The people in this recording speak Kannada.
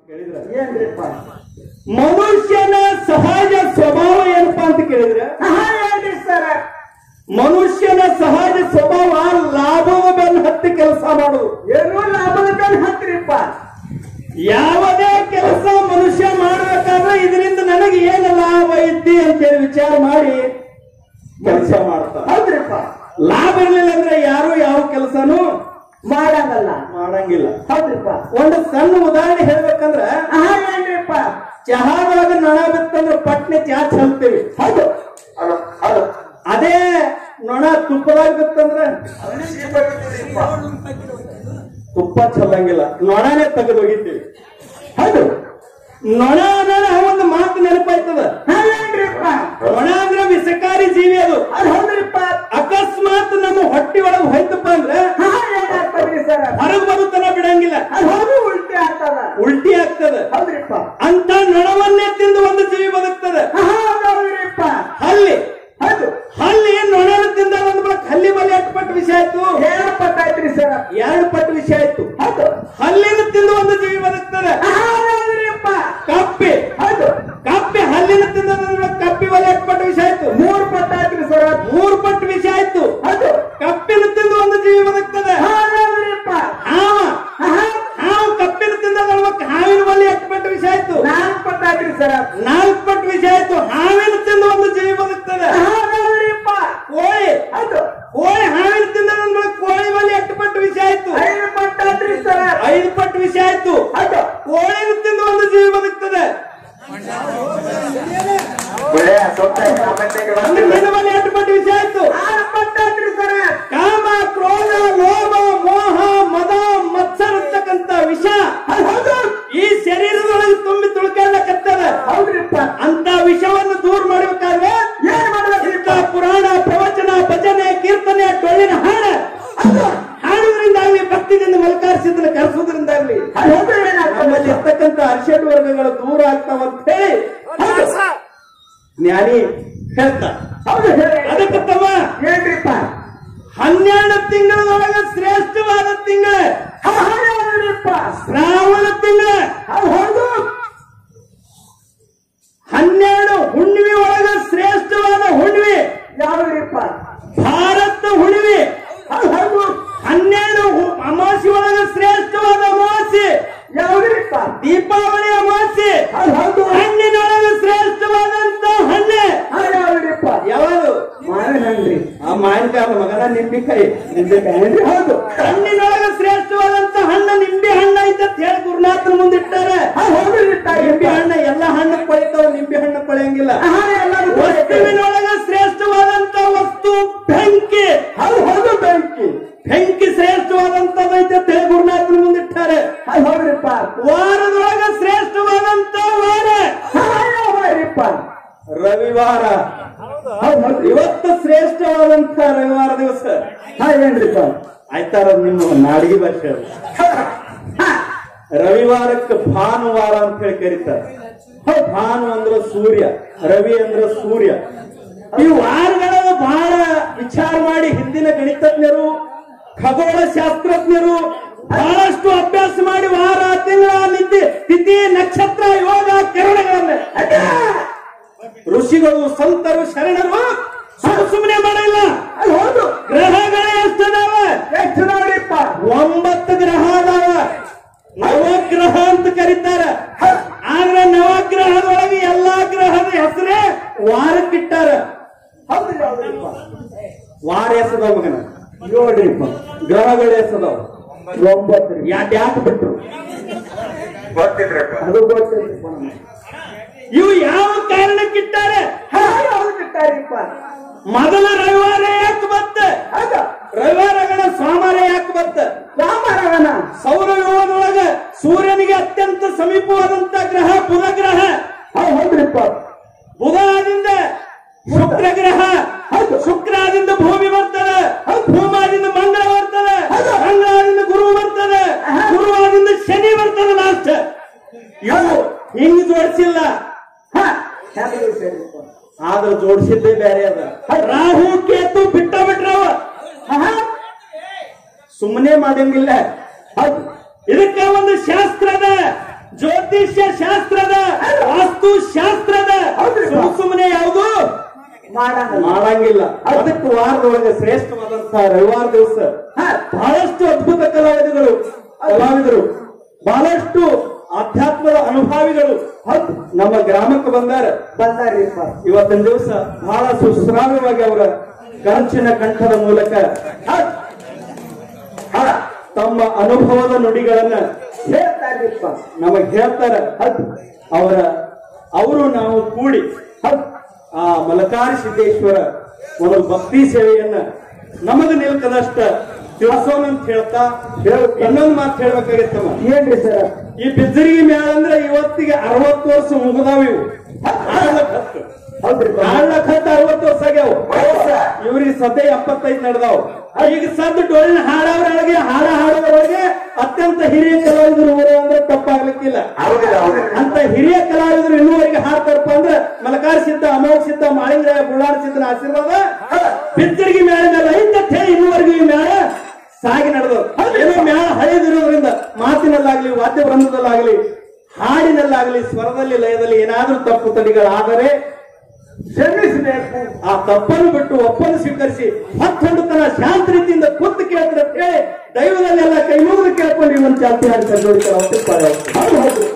ಕೇಳಿದ್ರ ಏನ್ರಿಪ್ಪ ಮನುಷ್ಯನ ಸಹಜ ಸ್ವಭಾವ ಏನಪ್ಪಾ ಅಂತ ಕೇಳಿದ್ರೆ ಹಾ ಏನ್ರಿ ಸರ ಮನುಷ್ಯನ ಸಹಜ ಸ್ವಭಾವ ಲಾಭದ ಬೆನ್ನು ಹತ್ತಿ ಕೆಲಸ ಮಾಡುದು ಏನೋ ಲಾಭದ ಮೇಲೆ ಹತ್ತಿರಿಪ್ಪ ಯಾವುದೇ ಕೆಲಸ ಮನುಷ್ಯ ಮಾಡಬೇಕಾದ್ರೆ ಇದರಿಂದ ನನಗೆ ಏನು ಲಾಭ ಐತಿ ಅಂತೇಳಿ ವಿಚಾರ ಮಾಡಿ ಕೆಲಸ ಮಾಡ್ತಾನೆ ಹೌದ್ರಿಪ್ಪ ಲಾಭ ಇರ್ಲಿಲ್ಲ ಅಂದ್ರೆ ಯಾರು ಯಾವ ಕೆಲಸನೂ ಮಾಡಂಗಲ್ಲ ಮಾಡಂಗಿಲ್ಲ ಹೌದ್ರಿಪ್ಪ ಒಂದು ಸಣ್ಣ ಉದಾಹರಣೆ ಹೇಳ್ಬೇಕಂದ್ರ ಹಾ ಏನ್ರಿಪ್ಪ ಚಹಾದೊಳಗ ನೊಣ ಬಿತ್ತಂದ್ರೆ ಪಟ್ನೆ ಚಹಾ ಚೆಲ್ತೀವಿ ಹೌದು ಹೌದು ಹೌದು ಅದೇ ನೊಣ ತುಪ್ಪದಾಗ ಬಿತ್ತಂದ್ರ ತುಪ್ಪ ಚೆಲ್ಲಂಗಿಲ್ಲ ನೊಣನೇ ತೆಗೆದು ಒಗಿತೀವಿ ಹೌದು ನೊಣ ಅನ್ನೋಣ ಒಂದು ಮಾತು ನೆನಪಾಯ್ತದ ಹಾ ಏನ್ರಿಪ್ಪ ನೊಣ ಅಂದ್ರೆ ವಿಷಕಾರಿ ಜೀವಿ ಅದು ಅದು ಹೌದ್ರಿಪ್ಪ ಅಕಸ್ಮಾತ್ ನಮ್ಮ ಹೊಟ್ಟಿ ಒಳಗೆ ಹೋಯ್ತಪ್ಪ ಅಂದ್ರೆ ಹಾ ಏನಾಗ್ತದ್ರಿ ಸರ ಹೊರಗೆ ಬರುತ್ತನ ಬಿಡಂಗಿಲ್ಲ ಅದು ಹೌದು ಉಲ್ಟಿ ಆಗ್ತದ ಉಲ್ಟಿ ಆಗ್ತದ ಹೌದ್ರಿಪ್ಪ ಅಂತ ನೊಣವನ್ನೇ ತಿಂದು ಒಂದು ಜೀವಿ ಬದುಕ್ತದೆ ಹಾ ಹೌದ್ರಿಪ್ಪ ಹಲ್ಲಿ ಹೌದು ಹಲ್ಲಿ ನೊಣನ ತಿಂದ ಒಂದು ಬಳಕ ಹಲ್ಲಿ ಬಲಿ ಎಷ್ಟು ಪಟ್ಟು ವಿಷಯ ಆಯ್ತು ಏನು ಪಟ್ಟಾಯ್ತ್ರಿ ಸರ ಎರಡು ಪಟ್ಟು ವಿಷಯ ಆಯ್ತು ಹೌದು ಹಲ್ಲಿನ ತಿಂದು ಒಂದು ಜೀವಿ ಬದುಕ್ತದೆ ಹಾ ಹೌದ್ರಿಪ್ಪ ಕಪ್ಪಿ ಹೌದು ಕಪ್ಪಿ ಹಲ್ಲಿನ ತಿಂದ ಒಂದು ಬಳಕ ಕಪ್ಪಿ ಬಲಿ ಎಷ್ಟು ಪಟ್ಟು ವಿಷಯ ಆಯ್ತು ಮೂರು ಪಟ್ಟಾಯ್ತ್ರಿ ಸರ ಮೂರು ಪಟ್ಟು ವಿಷಯ ಆಯ್ತು ಹೌದು ಕಪ್ಪಿನ ತಿಂದು ಒಂದು ಜೀವಿ ಬದುಕ್ತದೆ ಹಾ ಹೌದ್ರಿಪ್ಪ ಹಾವ ಹಾ ಹಾವು ಕಪ್ಪಿನ ತಿಂದ ಒಂದು ಹಾವಿನ ಬಲಿ ಎಷ್ಟು ಪಟ್ಟು ವಿಷಯ ಆಯ್ತು ನಾಲ್ಕು ಪಟ್ಟಾಯ್ತ್ರಿ ಸರ ನಾಲ್ಕು ಪಟ್ಟು ವಿಷಯ ಆಯ್ತು ಹಾವಿನ ತಿಂದು ಒಂದು ಜೀವಿ ಬದುಕ್ತದೆ ಹಾ ಹೌದ್ರಿಪ್ಪ ಕೋಳಿ ಹೌದು ಕೋಳಿ ಹಾವಿನ ತಿಂದ ಒಂದು ಕೋಳಿ ಬಲಿ ಎಷ್ಟು ಪಟ್ಟು ವಿಷಯ ಆಯ್ತು ಐದು ಪಟ್ಟಾಯ್ತ್ರಿ ಸರ ಐದು ಪಟ್ಟು ವಿಷಯ ಆಯ್ತು ಹೌದು ಕೋಳಿನ ತಿಂದು ಒಂದು ಜೀವಿ ಬದುಕ್ತದೆ ಅಂದ್ರೆ ನಿನ್ನ ಬಲಿ ಎಷ್ಟು ಪಟ್ಟು ವಿಷಯ ಆಯ್ತು ಆರು ಪಟ್ಟಾಯ್ತ್ರಿ ಸರ ಕಾಮ ಕ್ರೋಧ ಲೋಭ ಮೋಹ ಮದ ಮತ್ಸರ ಇರ್ತಕ್ಕಂತ ವಿಷ ಹೌದು ಈ ಶರೀರದೊಳಗೆ ತುಂಬಿ ತುಳ್ಕೊಳ್ಳಕತ್ತದ ಹೌದ್ರಿಪ್ಪ ಅಂತ ವಿಷವನ್ನು ದೂರ ಮಾಡಬೇಕಾದ್ರೆ ಏನ್ ಮಾಡ್ಬೇಕ್ರಿ ಇಂಥ ಪುರಾಣ ಪ್ರವಚನ ಭಜನೆ ಕೀರ್ತನೆ ಟೊಳ್ಳಿನ ಹಾಡ ಹಾಡುವುದರಿಂದಾಗ್ಲಿ ಭಕ್ತಿದಿಂದ ಮಲ್ಕಾರಿಸಿದ್ರೆ ಕರೆಸುವುದರಿಂದಾಗ್ಲಿ ನಮ್ಮಲ್ಲಿ ಇರ್ತಕ್ಕಂಥ ಅರ್ಷಡ್ ವರ್ಗಗಳು ದೂರ ಆಗ್ತಾವಂತ ಹೇಳಿ ಜ್ಞಾನಿ ಹೇಳ್ತ ಹೌದು ಹೇಳಿ ಅದಕ್ಕೆ ತಮ್ಮ ಏನ್ರಿಪ್ಪ ಹನ್ನೆರಡು ತಿಂಗಳದೊಳಗ ಶ್ರೇಷ್ಠವಾದ ತಿಂಗಳ ಹೌದ್ರಿಪ್ಪ ಶ್ರಾವಣ ತಿಂಗಳ ಹೌದು ಹನ್ನೆರಡು ಹುಣ್ಣಿಮೆ ಒಳಗ ಶ್ರೇಷ್ಠವಾದ ಹುಣ್ಣಿಮೆ ಯಾವ್ದ್ರಿಪ್ಪ ಭಾರತ ಹುಣ್ಣಿಮೆ ಹೌದು ಹನ್ನೆರಡು ಹು- ಅಮಾವಾಸ್ಯೆ ಒಳಗ ಶ್ರೇಷ್ಠವಾದ ಅಮಾವಾಸ್ಯೆ ಯಾವ್ದ್ರಿಪ್ಪ ದೀಪಾವಳಿ ಅಮಾವಾಸ್ಯೆ ಹೌದು ಹಣ್ಣಿನೊಳಗ ಶ್ರೇಷ್ಠವಾದಂತ ಹಣ್ಣೆ ಯಾವ್ದ್ರಿಪ್ಪ ಯಾವುದು ಮಾವಿನಹಣ್ಣ್ರಿ ಆ ಮಾವಿನಕಾಯಿ ಮಗನ ನಿಂಬಿಕಾಯಿ ನಿಂಬೆಕಾಯಿ ಹೌದು ಹಣ್ಣಿನೊಳಗ ಶ್ರೇಷ್ಠವಾದಂತ ಹಣ್ಣು ನಿಂಬೆ ಹಣ್ಣ ಐತೆ ಅಂತ ಹೇಳಿ ಗುರುನಾಥನ ಮುಂದಿಟ್ಟಾರೆ ಹೌದು ನಿಂಬೆ ಹಣ್ಣ ಎಲ್ಲ ಹಣ್ಣು ಕೊಳಿತಾವ ನಿಂಬೆ ಹಣ್ಣು ಕೊಳೆಯಂಗಿಲ್ಲ ಎಲ್ಲರೂ ವಸ್ತುವಿನೊಳಗ ಶ್ರೇಷ್ಠವಾದಂತ ವಸ್ತು ಬೆಂಕಿ ಹೌದು ಹೌದು ಬೆಂಕಿ ಬೆಂಕಿ ಶ್ರೇಷ್ಠವಾದಂತದೈತೆ ಅಂತ ಹೇಳಿ ಗುರುನಾಥನ ಮುಂದಿಟ್ಟಾರೆ ಹೌದ್ರಿಪ್ಪ ವಾರದೊಳಗ ಶ್ರೇಷ್ಠವಾದಂತ ವಾರ ಯಾವ್ದ್ರಿಪ್ಪ ರವಿವಾರ ಹೌದು ಹೌದು ಇವತ್ತು ಶ್ರೇಷ್ಠವಾದಂತ ರವಿವಾರ ದಿವಸ ಹಾ ಏನ್ರಿಪ್ಪ ಆಯ್ತಾರ ನಿಮ್ಮ ನಾಡಿಗೆ ಭಾಷೆ ಅದು. ರವಿವಾರಕ್ಕೆ ಭಾನುವಾರ ಅಂತ ಹೇಳಿ ಕರೀತಾರೆ ಹೌದ್, ಭಾನು ಅಂದ್ರ ಸೂರ್ಯ ರವಿ ಅಂದ್ರ ಸೂರ್ಯ ಈ ವಾರಗಳ ಬಹಳ ವಿಚಾರ ಮಾಡಿ ಹಿಂದಿನ ಗಣಿತಜ್ಞರು ಖಗೋಳ ಶಾಸ್ತ್ರಜ್ಞರು ಬಹಳಷ್ಟು ಅಭ್ಯಾಸ ಮಾಡಿ ವಾರ ತಿಂಗಳ ನಿತ್ಯ ತಿಥಿ ನಕ್ಷತ್ರ ಯೋಗ ಕಿರಣಗಳನ್ನ ಋಷಿಗಳು ಸಂತರು ಶರಣರು ಸುಮ್ ಸುಮ್ಮನೆ ಮಾಡಿಲ್ಲ ಅಲ್ಲಿ ಹೌದು ಗ್ರಹಗಳೇ ಎಷ್ಟದಾವ ಎಷ್ಟು ನೋಡ್ರಿಪ್ಪ ಒಂಬತ್ತು ಗ್ರಹ ಅದಾವ ನವಗ್ರಹ ಅಂತ ಕರೀತಾರ ಆದ್ರೆ ನವಗ್ರಹದೊಳಗೆ ಎಲ್ಲಾ ಗ್ರಹದ ಹೆಸರೇ ವಾರಕ್ಕಿಟ್ಟಾರ ಹೌದು ಯಾವ್ದ್ರಿಪ್ಪ ವಾರ ಎಸದಾವ ಮಗನ ನೋಡ್ರಿಪ್ಪ ಗ್ರಹಗಳು ಎಸದಾವ ಒಂಬತ್ತು ರೀ. ಯಾಕೆ ಯಾಕೆ ಬಿಟ್ರು ಅದು ಗೊತ್ತಿಲ್ಲಪ್ಪ ನಮ್ಗೆ. ಇವು ಯಾವ ಕಾರಣಕ್ಕಿಟ್ಟಾರೆ ಹಾ ಯಾವ್ದು ಬಿಟ್ಟಾರಿಪ್ಪ ಮೊದಲ ರವಿವಾರ ಯಾಕೆ ಬತ್ತ ಹೌದ ರವಿವಾರಗಳ ಸೋಮವಾರ ಯಾಕೆ ಬತ್ತ ರಾಮರಾವಣ ಸೌರವ್ಯೂಹದೊಳಗ ಸೂರ್ಯನಿಗೆ ಅತ್ಯಂತ ಸಮೀಪವಾದಂತ ಗ್ರಹ ಬುಧ ಗ್ರಹ ಹೌದು ಹೌದ್ರಿಪ್ಪ ಬುಧದಿಂದ ಶುಕ್ರ ಗ್ರಹ ಹೌದು ಶುಕ್ರದಿಂದ ಭೂಮಿ ಬರ್ತದೆ ಭೂಮಾದಿಂದ ಮಂಗಳ ಬರ್ತದೆ ಮಂಗಳದಿಂದ ಗುರು ಬರ್ತದೆ ಗುರುವಾದಿಂದ ಶನಿ ಬರ್ತದೆ ಲಾಸ್ಟ್ ಇವು ಹಿಂಗ್ ಜೋಡಿಸಿಲ್ಲ ಹಾ ಹೆಂಗ್ರಿ ಸರಿಪ್ಪ ಆದ್ರೆ ಜೋಡಿಸಿದ್ದೇ ಬೇರೆ ಅದ ರಾಹು ಕೇತು ಬಿಟ್ಟ ಬಿಟ್ರವ ಹಾ ಸುಮ್ಮನೆ ಮಾಡಂಗಿಲ್ಲ ಹೌದು ಇದಕ್ಕ ಒಂದು ಶಾಸ್ತ್ರದ ಜ್ಯೋತಿಷ್ಯ ಶಾಸ್ತ್ರದ ವಾಸ್ತು ಶಾಸ್ತ್ರದ ಹೌದ್ರಿಪ್ಪ. ಸುಮ್ ಸುಮ್ಮನೆ ಯಾವುದು ಮಾಡಂಗಲ್ಲ ಮಾಡಂಗಿಲ್ಲ ಅದಕ್ಕೆ ವಾರದೊಳಗೆ ಶ್ರೇಷ್ಠವಾದಂತಹ ರವಿವಾರ ದಿವಸ ಹಾ. ಬಹಳಷ್ಟು ಅದ್ಭುತ ಕಲಾವಿದಗಳು ಕಲಾವಿದರು ಬಹಳಷ್ಟು ಆಧ್ಯಾತ್ಮದ ಅನುಭಾವಿಗಳು ಹೌದು, ನಮ್ಮ ಗ್ರಾಮಕ್ಕೆ ಬಂದಾರ ಬಂದಾರಿಪ್ಪ ಇವತ್ತಿನ ದಿವಸ ಬಹಳ ಸುಶ್ರಾವ್ಯವಾಗಿ ಅವರ ಕಂಚಿನ ಕಂಠದ ಮೂಲಕ ಹೌದ್, ಹಾ, ತಮ್ಮ ಅನುಭವದ ನುಡಿಗಳನ್ನ ಹೇಳ್ತಾರಿಪ್ಪ ನಮಗ್ ಹೇಳ್ತಾರ ಹೌದ್, ಅವರ ಅವರು ನಾವು ಕೂಡಿ ಹೌದ್, ಆ ಮಲಕಾರಿ ಸಿದ್ದೇಶ್ವರ ಒಂದು ಭಕ್ತಿ ಸೇವೆಯನ್ನ ನಮಗ ನಿಲ್ಕದಷ್ಟ ತಿಳಿಸೋಣ ಅಂತ ಹೇಳ್ತಾ ಇನ್ನೊಂದು ಮಾತು ಹೇಳ್ಬೇಕಾಗಿತ್ತಮ್ಮ ಏನ್ರಿ ಸರ್ ಈ ಬಿದ್ದರಿಗೆ ಮೇಳ ಅಂದ್ರೆ ಇವತ್ತಿಗೆ ಅರವತ್ತು ವರ್ಷ ಮುಗಿದಾವ ಇವು ಆಳ್ಲಕ್ ಹತ್ತು ಹೌದ್ರಿಪ್ಪ ಆಳ್ಲಕ್ ಹತ್ತು ಅರವತ್ತು ವರ್ಷ ಆಗ್ಯಾವ ಇವ್ರಿಗೆ ಸದ್ಯ ಎಪ್ಪತ್ತೈದು ನಡೆದಾವ್ ಈಗ ಸದ್ಯ ಡೊಳ್ಳಿನ ಹಾಡೋರೊಳಗೆ ಹಾಡ ಹಾಡೋದ್ರೊಳಗೆ ಅತ್ಯಂತ ಹಿರಿಯ ಕಲಾವಿದರು ಇವರು ಅಂದ್ರೆ ತಪ್ಪಾಗ್ಲಿಕ್ಕಿಲ್ಲ ಅಂತ ಹಿರಿಯ ಕಲಾವಿದರು ಇನ್ನೂವರೆಗೆ ಹಾಡ್ತಾರಪ್ಪ ಅಂದ್ರೆ ಮಲಕಾರ್ ಸಿದ್ಧ ಅಮೋಘ ಸಿದ್ಧ ಮಾಳಿಂಗರಾಯ ಬುಳ್ಳಾರ ಸಿದ್ಧನ ಆಶೀರ್ವಾದ ಬಿದ್ದರಿಗೆ ಮೇಳ ಮೇಲೆ ಐತೆ ಅಂತ ಹೇಳಿ ಇನ್ನೂವರೆಗೂ ಈ ಮೇಳ ಸಾಗಿ ನಡೆದು ಏನೋ ಮೇಳ ಹಳೆದಿರೋದ್ರಿಂದ ಮಾತಿನಲ್ಲಾಗ್ಲಿ ವಾದ್ಯ ವೃಂದದಲ್ಲಾಗ್ಲಿ ಹಾಡಿನಲ್ಲಾಗ್ಲಿ ಸ್ವರದಲ್ಲಿ ಲಯದಲ್ಲಿ ಏನಾದ್ರೂ ತಪ್ಪು ತಡಿಗಳಾದರೆ ಕ್ಷಮಿಸಬೇಕು ಆ ತಪ್ಪನ್ನು ಬಿಟ್ಟು ಒಪ್ಪನ್ನು ಸ್ವೀಕರಿಸಿ ಮತ್ತೊಂದು ತನ್ನ ಶಾಂತ ರೀತಿಯಿಂದ ಕೂತು ಕೇಳ್ತಾರೆ ಅಂತ ಹೇಳಿ ದೈವದಲ್ಲೆಲ್ಲ ಕೈ ಮುಗಿದು ಕೇಳ್ಕೊಂಡು ಇವನ್ ಚಾಲ್ತಿ ಹಾಡ್ತಾರೆ ನೋಡಿ ಸರ್, ಅವ್ರು ತಿಳ್ಕೊಳ್ಳಿ ಅವ್ರು. ಹೌದು ಹೌದು